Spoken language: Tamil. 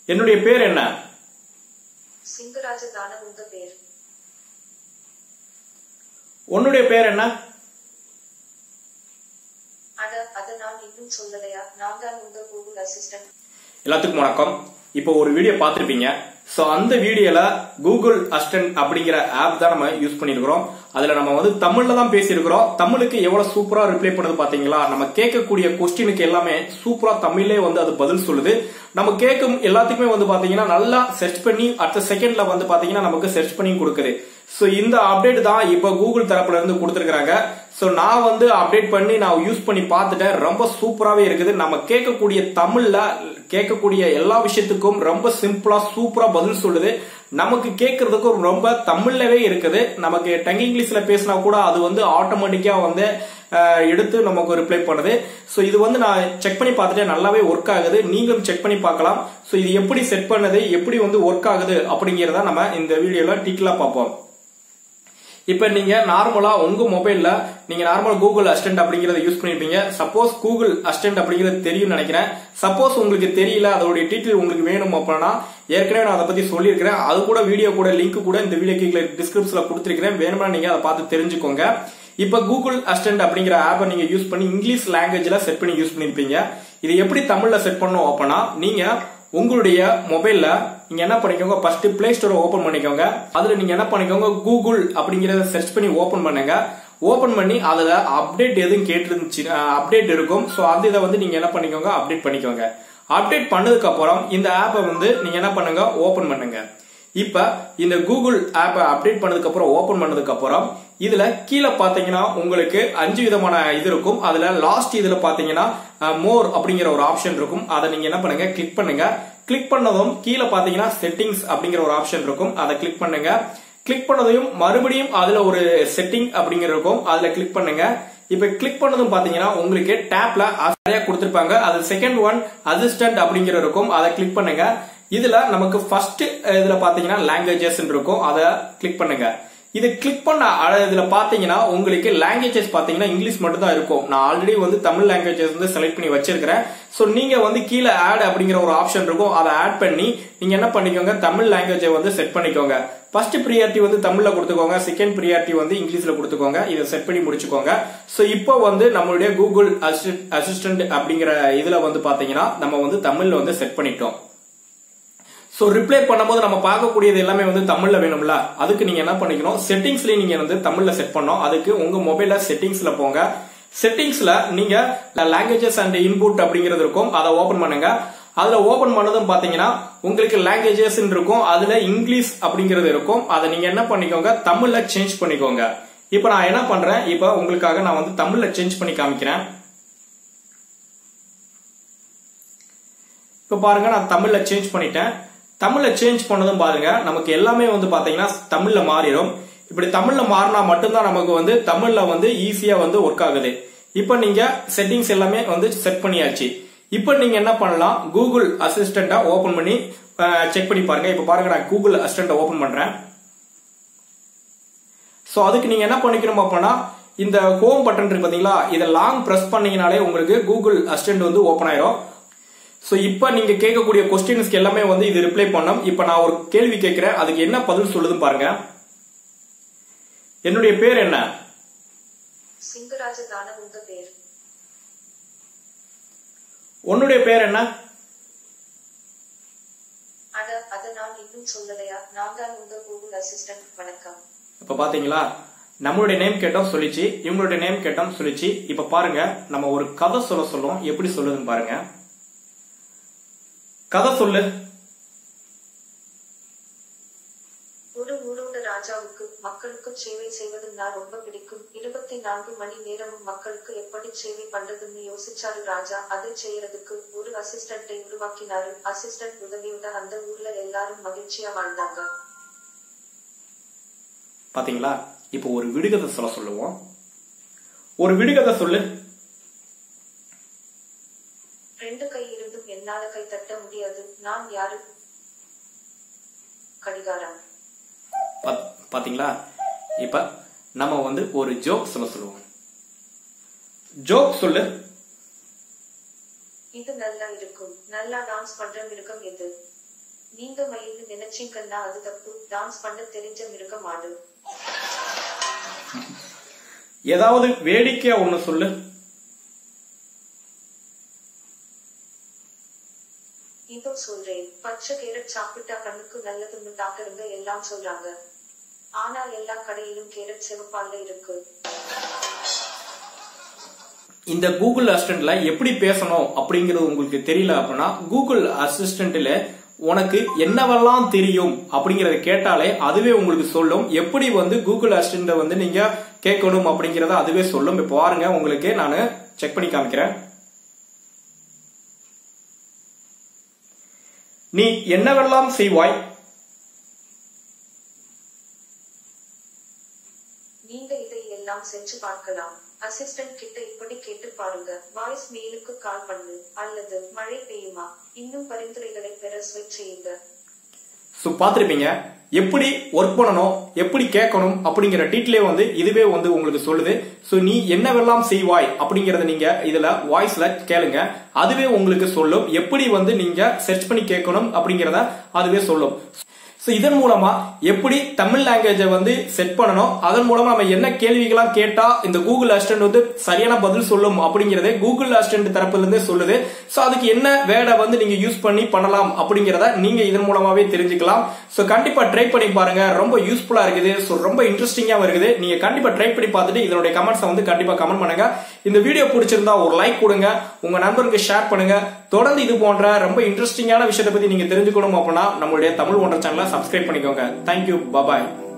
என்னுடைய பேர் என்ன சிங்கராஜ தான உங்க பேர் உன்னுடைய பேர் என்ன அட அத நான் இன்னும் சொல்லலையா நான் தான் உங்க கூகுள் அசிஸ்டன்ட் எல்லாத்துக்கும் வணக்கம் இப்போ ஒரு வீடியோ பார்த்திருப்பீங்க சோ அந்த வீடியோல கூகுள் அசிஸ்டன்ட் அப்படிங்கிற ஆப் தான் நம்ம யூஸ் பண்ணிருக்கிறோம் அதுல நம்ம வந்து தமிழ்ல தான் பேசியிருக்கிறோம் தமிழுக்கு எவ்வளவு சூப்பரா ரிப்ளை பண்ணது பாத்தீங்களா நம்ம கேட்கக்கூடிய கொஸ்டினுக்கு எல்லாமே சூப்பரா தமிழ்லே வந்து அது பதில் சொல்லுது நம்ம கேட்கும் எல்லாத்துக்குமே வந்து பாத்தீங்கன்னா நல்லா சர்ச் பண்ணி அடுத்த செகண்ட்ல வந்து பாத்தீங்கன்னா நமக்கு சர்ச் பண்ணி கொடுக்குது சோ இந்த அப்டேட் தான் இப்ப கூகுள் தரப்புல இருந்து கொடுத்திருக்காங்க சோ நான் வந்து அப்டேட் பண்ணி நான் யூஸ் பண்ணி பார்த்துட்டேன் ரொம்ப சூப்பராவே இருக்குது நம்ம கேட்கக்கூடிய தமிழ்ல கேட்கக்கூடிய எல்லா விஷயத்துக்கும் ரொம்ப சிம்பிளா சூப்பரா பதில் சொல்லுது நமக்கு கேட்கறதுக்கும் ரொம்ப தமிழ்லவே இருக்குது நமக்கு டங் இங்கிலீஷ்ல பேசினா கூட அது வந்து ஆட்டோமேட்டிக்கா வந்து அஹ், எடுத்து நமக்கு ரிப்ளை பண்ணுது சோ இது வந்து நான் செக் பண்ணி பார்த்துட்டு நல்லாவே ஒர்க் ஆகுது நீங்களும் செக் பண்ணி பார்க்கலாம் சோ இது எப்படி செட் பண்ணது எப்படி வந்து ஒர்க் ஆகுது அப்படிங்கறத நம்ம இந்த வீடியோல டீட்டெயிலா பார்ப்போம் இப்ப நீங்க நார்மலா உங்க மொபைல்ல நீங்க நார்மல் கூகுள் அசிஸ்டன்ட் அப்படிங்கறத யூஸ் பண்ணிருப்பீங்க சப்போஸ் கூகுள் அசிஸ்டன்ட் அப்படிங்கிறது தெரியும் நினைக்கிறேன் சப்போஸ் உங்களுக்கு தெரியல அதோடைய டீட்டெயில் உங்களுக்கு வேணும் அப்படின்னா ஏற்கனவே நான் அதை பத்தி சொல்லியிருக்கிறேன் அது கூட வீடியோ கூட லிங்க் கூட இந்த வீடியோ கீழே டிஸ்கிரிப்ஷன்ல கொடுத்திருக்கிறேன் வேணும்னா நீங்க அதை பார்த்து தெரிஞ்சுக்கோங்க இப்ப கூகுள் அசிஸ்டன்ட் அப்படிங்கிற ஆப்பை நீங்க யூஸ் பண்ணி இங்கிலீஷ் லாங்குவேஜ்ல செட் பண்ணி யூஸ் பண்ணிருப்பீங்க இது எப்படி தமிழ்ல செட் பண்ணணும் அப்படின்னா நீங்க உங்களுடைய மொபைல்ல நீங்க என்ன பண்ணிக்கோங்க ஃபர்ஸ்ட் பிளே ஸ்டோரை ஓபன் பண்ணிக்கோங்க அதுல நீங்க என்ன பண்ணிக்கோங்க கூகுள் அப்படிங்கறத சர்ச் பண்ணி ஓபன் பண்ணுங்க ஓபன் பண்ணி அதுல அப்டேட் எதுவும் கேட்டிருந்துச்சு அப்டேட் இருக்கும் சோ அந்த இதை வந்து நீங்க என்ன பண்ணிக்கோங்க அப்டேட் பண்ணிக்கோங்க அப்டேட் பண்ணதுக்கு அப்புறம் இந்த ஆப்பை வந்து நீங்க என்ன பண்ணுங்க ஓபன் பண்ணுங்க இப்ப இந்த கூகுள் ஆப்பை அப்டேட் பண்ணதுக்கு அப்புறம் ஓபன் பண்ணதுக்கு அப்புறம் இதுல கீழே பாத்தீங்கன்னா உங்களுக்கு அஞ்சு விதமான இது இருக்கும் அதுல லாஸ்ட் இதுல பாத்தீங்கன்னா மோர் அப்படிங்கிற ஒரு ஆப்ஷன் இருக்கும் அதை நீங்க என்ன பண்ணுங்க கிளிக் பண்ணுங்க கிளிக் பண்ணதும் கீழே பாத்தீங்கன்னா செட்டிங்ஸ் அப்படிங்கிற ஒரு ஆப்ஷன் இருக்கும் அதை கிளிக் பண்ணுங்க கிளிக் பண்ணதையும் மறுபடியும் அதுல ஒரு செட்டிங் அப்படிங்கிற இருக்கும் அதுல கிளிக் பண்ணுங்க இப்ப கிளிக் பண்ணதும் பாத்தீங்கன்னா உங்களுக்கு டேப்ல நிறைய கொடுத்திருப்பாங்க அது செகண்ட் ஒன் அசிஸ்டன்ட் அப்படிங்கிற இருக்கும் அதை கிளிக் பண்ணுங்க இதுல நமக்கு ஃபர்ஸ்ட் இதுல பாத்தீங்கன்னா லாங்குவேஜஸ் இருக்கும் அதை கிளிக் பண்ணுங்க இது கிளிக் பண்ண அ- இதுல பாத்தீங்கன்னா உங்களுக்கு லாங்குவேஜஸ் பாத்தீங்கன்னா இங்கிலீஷ் மட்டும் தான் இருக்கும் நான் ஆல்ரெடி வந்து தமிழ் லாங்குவேஜஸ் வந்து செலக்ட் பண்ணி வச்சிருக்கிறேன் சோ நீங்க வந்து கீழே ஆட் அப்படிங்கிற ஒரு ஆப்ஷன் இருக்கும் அதை ஆட் பண்ணி நீங்க என்ன பண்ணிக்கோங்க தமிழ் லாங்குவேஜை வந்து செட் பண்ணிக்கோங்க ஃபர்ஸ்ட் ப்ரியாரிட்டி வந்து தமிழ்ல கொடுத்துக்கோங்க செகண்ட் ப்ரியாரிட்டி வந்து இங்கிலீஷ்ல கொடுத்துக்கோங்க இதை செட் பண்ணி முடிச்சுக்கோங்க சோ இப்போ வந்து நம்மளுடைய கூகுள் அசிஸ்டன்ட் அப்படிங்கிற இதுல வந்து பாத்தீங்கன்னா நம்ம வந்து தமிழ்ல வந்து செட் பண்ணிட்டோம் சோ ரிப்ளை பண்ணும்போது நம்ம பார்க்கக்கூடியது எல்லாமே வந்து தமிழ்ல வேணும்ல அதுக்கு நீங்க என்ன பண்ணிக்கணும் செட்டிங்ஸ்ல நீங்க வந்து தமிழ்ல செட் பண்ணோம் அதுக்கு உங்க மொபைல்ல செட்டிங்ஸ்ல போங்க செட்டிங்ஸ்ல நீங்க லாங்குவேஜஸ் அண்ட் இன்புட் அப்படிங்கிறது இருக்கும் அதை ஓபன் பண்ணுங்க அதுல ஓபன் பண்ணதும் பாத்தீங்கன்னா உங்களுக்கு லாங்குவேஜஸ் இருக்கும் அதுல இங்கிலீஷ் அப்படிங்கிறது இருக்கும் அதை நீங்க என்ன பண்ணிக்கோங்க தமிழ்ல சேஞ்ச் பண்ணிக்கோங்க இப்ப நான் என்ன பண்றேன் இப்ப உங்களுக்காக நான் வந்து தமிழ்ல சேஞ்ச் பண்ணி காமிக்கிறேன் இப்ப பாருங்க நான் தமிழ்ல சேஞ்ச் பண்ணிட்டேன் தமிழ்ல சேஞ்ச் பண்ணதும் பாருங்க நமக்கு எல்லாமே வந்து பாத்தீங்கன்னா தமிழ்ல மாறிடும் இப்படி தமிழ்ல மாறினா மட்டும்தான் நமக்கு வந்து தமிழ்ல வந்து ஈஸியா வந்து ஒர்க் ஆகுது இப்ப நீங்க செட்டிங்ஸ் எல்லாமே வந்து செட் பண்ணியாச்சு இப்ப நீங்க என்ன பண்ணலாம் கூகுள் அசிஸ்டண்ட ஓபன் பண்ணி செக் பண்ணி பாருங்க இப்ப பாருங்க நான் கூகுள் அசிஸ்டண்ட ஓபன் பண்றேன் சோ அதுக்கு நீங்க என்ன பண்ணிக்கணும் அப்படின்னா இந்த ஹோம் பட்டன் இருக்கு பாத்தீங்களா இதை லாங் பிரஸ் பண்ணீங்கனாலே உங்களுக்கு கூகுள் அசிஸ்டன்ட் வந்து ஓபன் ஆயிரும் சோ இப்ப நீங்க கேட்கக்கூடிய கொஸ்டின்ஸ்க்கு எல்லாமே வந்து இது ரிப்ளை பண்ணும் இப்ப நான் ஒரு கேள்வி கேட்கிறேன் அதுக்கு என்ன பதில் சொல்லுதுன்னு பாருங்க என்னுடைய பேர் என்ன சிங்கராஜ தான உங்க பேர் உன்னுடைய பேர் என்ன அட அத நான் இன்னும் சொல்லலையா நான் தான் உங்க கூகுள் அசிஸ்டன்ட் வணக்கம் இப்ப பாத்தீங்களா நம்மளுடைய நேம் கேட்டோம் சொல்லிச்சு இவங்களுடைய நேம் கேட்டோம் சொல்லிச்சு இப்ப பாருங்க நம்ம ஒரு கதை சொல்ல சொல்லுவோம் எப்படி சொல்லுதுன்னு பாருங்க கதை சொல்லு ஒரு ஊரோட ராஜாவுக்கு மக்களுக்கு சேவை செய்வது நான் ரொம்ப பிடிக்கும் இருபத்தி நான்கு மணி நேரமும் மக்களுக்கு எப்படி சேவை பண்றதுன்னு யோசிச்சாரு ராஜா அதை செய்யறதுக்கு ஒரு அசிஸ்டன்ட்டை உருவாக்கினாரு அசிஸ்டன்ட் உதவியோட அந்த ஊர்ல எல்லாரும் மகிழ்ச்சியா வாழ்ந்தாங்க பாத்தீங்களா இப்போ ஒரு விடுகதை சொல்ல சொல்லுவோம் ஒரு விடுகதை சொல்லு ரெண்டு கை இருந்தும் என்னால கை தட்ட முடியாது நான் யாரு கடிகாரம் பாத்- பாத்தீங்களா இப்ப நம்ம வந்து ஒரு ஜோக் சொல்ல சொல்லுவோம் ஜோக் சொல்லு இது நல்லா இருக்கும் நல்லா டான்ஸ் பண்ற மிருகம் எது நீங்க மயில்னு நினைச்சீங்கன்னா அது தப்பு டான்ஸ் பண்ண தெரிஞ்ச மிருக மாடு ஏதாவது வேடிக்கையா ஒண்ணு சொல்லு இதோ சொல்றேன் பச்சை கேரட் சாப்பிட்டா கண்ணுக்கு நல்லதுன்னு டாக்டருங்க எல்லாம் சொல்றாங்க ஆனா எல்லா கடையிலும் கேரட் சிவப்பால இருக்கு இந்த கூகுள் அசிஸ்டன்ட்ல எப்படி பேசணும் அப்படிங்கிறது உங்களுக்கு தெரியல அப்படின்னா கூகுள் அசிஸ்டன்ட்ல உனக்கு என்னவெல்லாம் தெரியும் அப்படிங்கறத கேட்டாலே அதுவே உங்களுக்கு சொல்லும் எப்படி வந்து கூகுள் அசிஸ்டன்ட வந்து நீங்க கேட்கணும் அப்படிங்கறத அதுவே சொல்லும் இப்ப பாருங்க உங்களுக்கு நான் செக் பண்ணி காமிக்கிறேன் நீ என்னவெல்லாம் செய்வாய் நீங்க இதை எல்லாம் செஞ்சு பார்க்கலாம் அசிஸ்டன்ட் கிட்ட இப்படி கேட்டு பாருங்க வாய்ஸ் மெயிலுக்கு கால் பண்ணு அல்லது மழை பெய்யுமா இன்னும் பரிந்துரைகளை பெற ஸ்விட்ச் செய்யுங்க ஸோ பார்த்துருப்பீங்க எப்படி ஒர்க் பண்ணணும் எப்படி கேட்கணும் அப்படிங்கிற டீட்டெயிலே வந்து இதுவே வந்து உங்களுக்கு சொல்லுது ஸோ நீ என்னவெல்லாம் செய்வாய் அப்படிங்கறத நீங்க இதுல வாய்ஸ்ல கேளுங்க அதுவே உங்களுக்கு சொல்லும் எப்படி வந்து நீங்க சர்ச் பண்ணி கேட்கணும் அப்படிங்கறத அதுவே சொல்லும் ஸோ இதன் மூலமா எப்படி தமிழ் லாங்குவேஜை வந்து செட் பண்ணணும் அதன் மூலமா நம்ம என்ன கேள்விகளாம் கேட்டா இந்த கூகுள் அசிஸ்டன்ட் வந்து சரியான பதில் சொல்லும் அப்படிங்கறதே கூகுள் அசிஸ்டன்ட் தரப்புல இருந்தே சொல்லுது ஸோ அதுக்கு என்ன வேர்டை வந்து நீங்க யூஸ் பண்ணி பண்ணலாம் அப்படிங்கறத நீங்க இதன் மூலமாவே தெரிஞ்சுக்கலாம் ஸோ கண்டிப்பா ட்ரை பண்ணி பாருங்க ரொம்ப யூஸ்ஃபுல்லா இருக்குது ஸோ ரொம்ப இன்ட்ரெஸ்டிங்கா இருக்குது நீங்க கண்டிப்பா ட்ரை பண்ணி பார்த்துட்டு இதனுடைய கமெண்ட்ஸை வந்து கண்டிப்பா கமெண்ட் பண்ணுங்க இந்த வீடியோ பிடிச்சிருந்தா ஒரு லைக் கொடுங்க உங்க நண்பருக்கு ஷேர் பண்ணுங்க தொடர்ந்து இது போன்ற ரொம்ப இன்ட்ரெஸ்டிங்கான விஷயத்தை பத்தி நீங்க தெரிஞ்சுக்கணும் அப்படின்னா நம்மளுடைய தமிழ் ஒன்ற சேனலை சப்ஸ்கிரைப் பண்ணிக்கோங்க தேங்க்யூ பபாய்